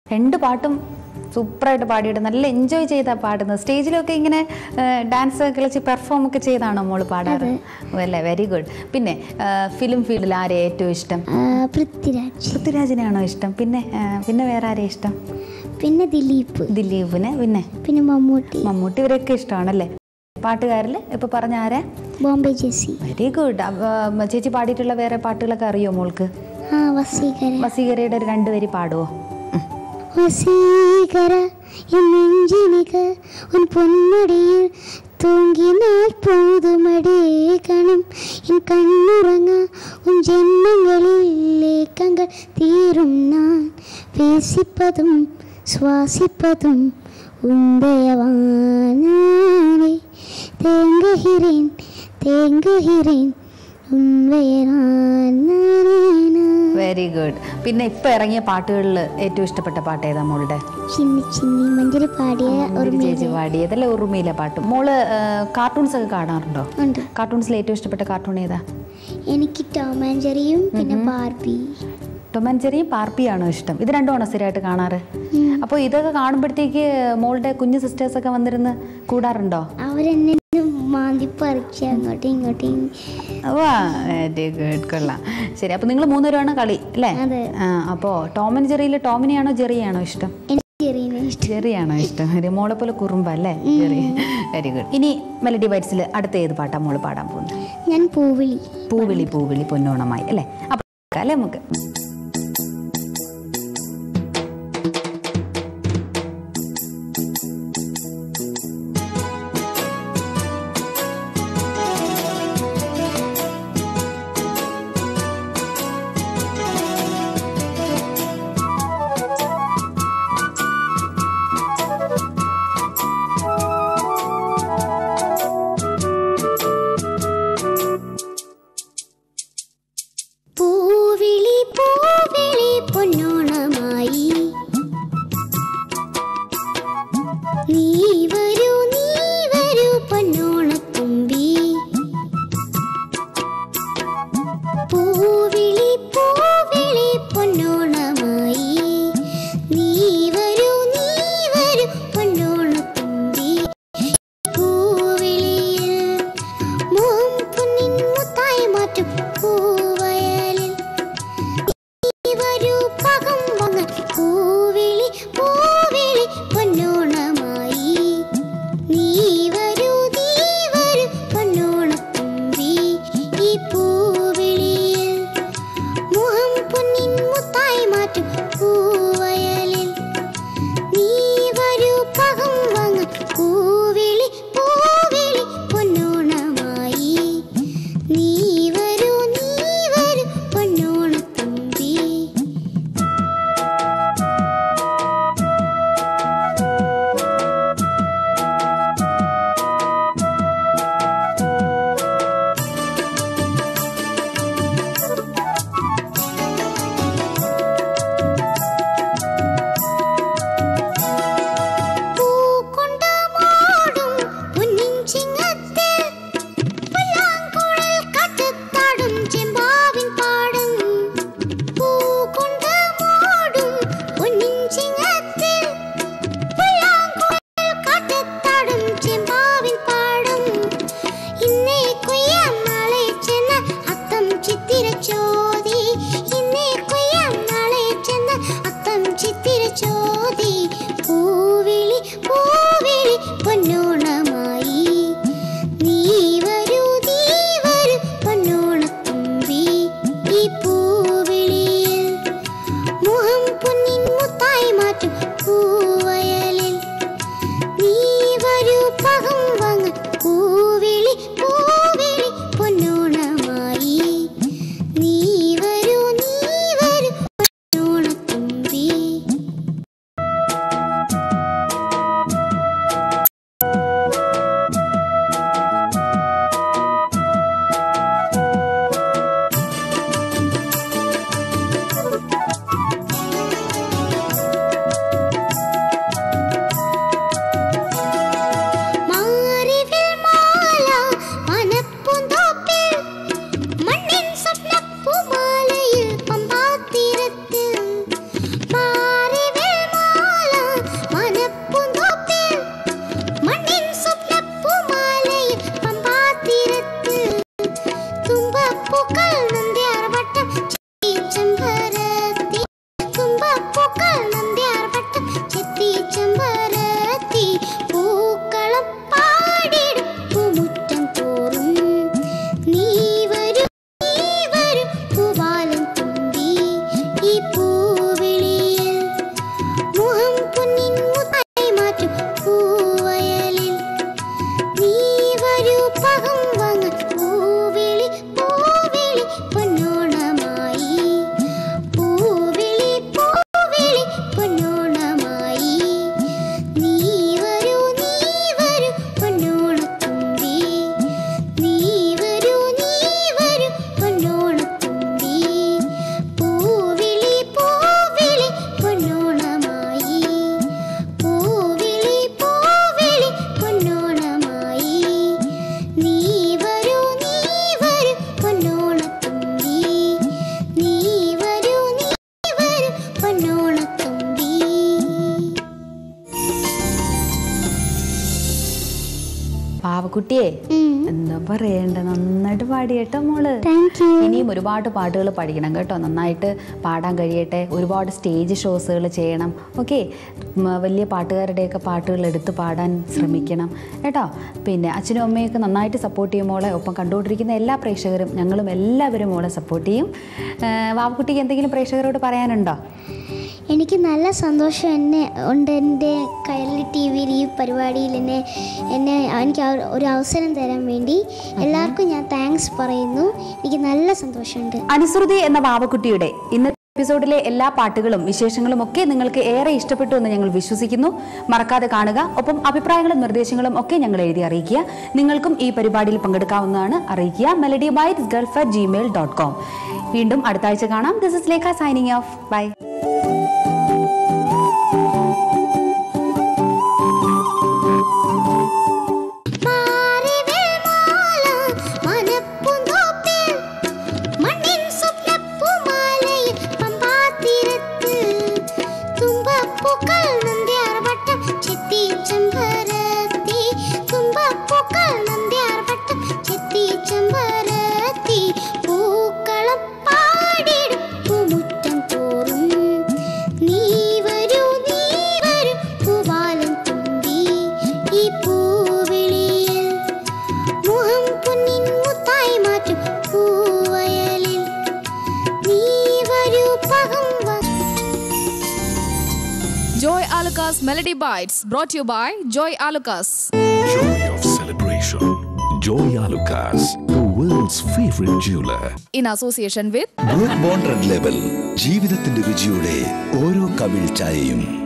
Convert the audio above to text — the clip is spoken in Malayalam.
രണ്ട് പാട്ടും സൂപ്പറായിട്ട് പാടിയിട്ട് നല്ല എൻജോയ് ചെയ്താ പാടുന്നത് സ്റ്റേജിലൊക്കെ ഇങ്ങനെ ഡാൻസ് കളിച്ച് പെർഫോം ഒക്കെ ചെയ്താണോ മോള് പാടാറ് അല്ലേ വെരി ഗുഡ് പിന്നെ ഫിലിം ഫീൽഡിൽ ആരെയാ ഏറ്റവും ഇഷ്ടം ആ, പൃഥ്വിരാജ് പൃഥ്വിരാജിനെയാണോ ഇഷ്ടം പിന്നെ ആ, പിന്നെ വേറെ ആരെയും ഇഷ്ടം പിന്നെ ദിലീപ് ദിലീപിനെ പിന്നെ പിന്നെ മമ്മൂട്ടി മമ്മൂട്ടി ഇവരൊക്കെ ഇഷ്ടമാണല്ലേ പാട്ടുകാരിൽ ഇപ്പൊ പറഞ്ഞ ആരാ ബോംബെ ജെസ്സി വെരി ഗുഡ് ചേച്ചി പാടിയിട്ടുള്ള വേറെ പാട്ടുകളൊക്കെ അറിയോ മോൾക്ക് ആ വസീകര വസീകരയുടെ ഒരു രണ്ടുപേരി പാടുവോ ഉം. വസീകര എൻ നെഞ്ചിനിക ഉൻ പൊന്മുടിയിൽ തൂങ്ങിനാൽ പോതുമടേകണം എൻ കണ്ണുറങ്ങ ഉൻ ജന്മങ്ങളിൽ ഏക്കങ്ങൾ തീരും നാൻ പേസിപ്പതും ശ്വാസിപ്പതും ഉണ്ടയവാനേ തേங்குகிறேன் തേங்குகிறேன் ഉൻവയനാനേ വെരി ഗുഡ് പിന്നെ ഇപ്പൊ ഇറങ്ങിയ പാട്ടുകളിൽ ഏറ്റവും ഇഷ്ടപ്പെട്ട പാട്ട് ഏതാ മോളുടെ ചിന്നി ചിന്നി മഞ്ചരി പാടിയ ഒരു ഓർമ്മ ചേച്ചി പാടിയതല്ലേ ഉറുമിയിലെ പാട്ട് മോള് കാർട്ടൂൺസ് ഒക്കെ കാണാറുണ്ടോ ഉണ്ട് കാർട്ടൂൺസിൽ ഏറ്റവും ഇഷ്ടപ്പെട്ട കാർട്ടൂൺ ഏതാ എനിക്ക് ടോം ആൻഡ് ജെറിയും പിന്നെ ബാർബി ടൊമാൻചെറിയും പാർപ്പിയാണോ ഇഷ്ടം ഇത് രണ്ടുമാണോ സ്ഥിരമായിട്ട് കാണാറ് അപ്പോൾ ഇതൊക്കെ കാണുമ്പോഴത്തേക്ക് മോളുടെ കുഞ്ഞു സിസ്റ്റേഴ്സ് ഒക്കെ വന്നിരുന്ന് കൂടാറുണ്ടോ അവരെന്നെ മാന്തി പറിച്ച് അങ്ങോട്ടും ഇങ്ങോട്ടും വാ വെരി ഗുഡ് കൊള്ളാം ശരി അപ്പോൾ നിങ്ങൾ മൂന്നുപേരാണ് കളി അല്ലേ അതെ. അപ്പോൾ ടോം ആൻഡ് ജെറിയിൽ ടോമിനെയാണോ ജെറിയാണോ ഇഷ്ടം എനിക്ക് ജെറീനെ ഇഷ്ടം ജെറിയാണോ ഇഷ്ടം ഒരു മോളെ പോലെ കുറുമ്പ അല്ലേ ജെറി വെരി ഗുഡ് ഇനി മെലഡി വൈറ്റ്സിൽ അടുത്ത ഏത് പാട്ടാ മോള് പാടാൻ പോകുന്നത് ഞാൻ പൂവിളി പൂവിളി പൂവിളി പൊന്നോണമായി അല്ലേ അപ്പോൾ അല്ലേ നമുക്ക് പൂവിളി പൂ വാവക്കുട്ടിയെ എന്താ പറയണ്ട നന്നായിട്ട് പാടിയേട്ടോ മോള് താങ്ക് യു ഇനിയും ഒരുപാട് പാട്ടുകൾ പഠിക്കണം കേട്ടോ നന്നായിട്ട് പാടാൻ കഴിയട്ടെ ഒരുപാട് സ്റ്റേജ് ഷോസുകൾ ചെയ്യണം ഓക്കെ വലിയ പാട്ടുകാരുടെയൊക്കെ പാട്ടുകൾ എടുത്ത് പാടാൻ ശ്രമിക്കണം കേട്ടോ പിന്നെ അച്ഛനും അമ്മയൊക്കെ നന്നായിട്ട് സപ്പോർട്ട് ചെയ്യും മോളെ ഒപ്പം കണ്ടുകൊണ്ടിരിക്കുന്ന എല്ലാ പ്രേക്ഷകരും ഞങ്ങളും എല്ലാവരും മോളെ സപ്പോർട്ട് ചെയ്യും ആ, വാവക്കുട്ടിക്ക് എന്തെങ്കിലും പ്രേക്ഷകരോട് പറയാനുണ്ടോ എനിക്ക് നല്ല സന്തോഷം എന്നെ ഉണ്ട് എൻ്റെ കൈരളി ടി വിയിൽ ഈ പരിപാടിയിൽ എന്നെ എന്നെ എനിക്ക് ആ ഒരു അവസരം തരാൻ വേണ്ടി എല്ലാവർക്കും ഞാൻ താങ്ക്സ് പറയുന്നു എനിക്ക് നല്ല സന്തോഷമുണ്ട് അനുസൃതി എന്ന വാവക്കുട്ടിയുടെ ഇന്നത്തെ എപ്പിസോഡിലെ എല്ലാ പാട്ടുകളും വിശേഷങ്ങളും ഒക്കെ നിങ്ങൾക്ക് ഏറെ ഇഷ്ടപ്പെട്ടു എന്ന് ഞങ്ങൾ വിശ്വസിക്കുന്നു മറക്കാതെ കാണുക ഒപ്പം അഭിപ്രായങ്ങളും നിർദ്ദേശങ്ങളും ഒക്കെ ഞങ്ങൾ എഴുതി അറിയിക്കുക നിങ്ങൾക്കും ഈ പരിപാടിയിൽ പങ്കെടുക്കാവുന്നതാണ് അറിയിക്കുക melody byte gulf at Gmail dot com വീണ്ടും അടുത്ത ആഴ്ച കാണാം this is Lekha signing off bye പൂക്കളം പാടിടും പൂമുറ്റം തോറും നീ വരൂ നീ വരൂ പൂവാലം തുമ്പി ഈ പൂവിളിയിൽ മുഖം പൊന്നിൻ മുത്തായി മാറ്റും പൂവയലിൽ നീ വരൂ പകം വ Joy Alukas Melody Bites brought to you by Joy Alukas. Joy of celebration. Joy Alucas, the world's favorite jeweler. In association with Brooke Bond Red Label ജീവിതത്തിന്റെ രുചിയുടെ ഓരോ കവിൾ ചായയും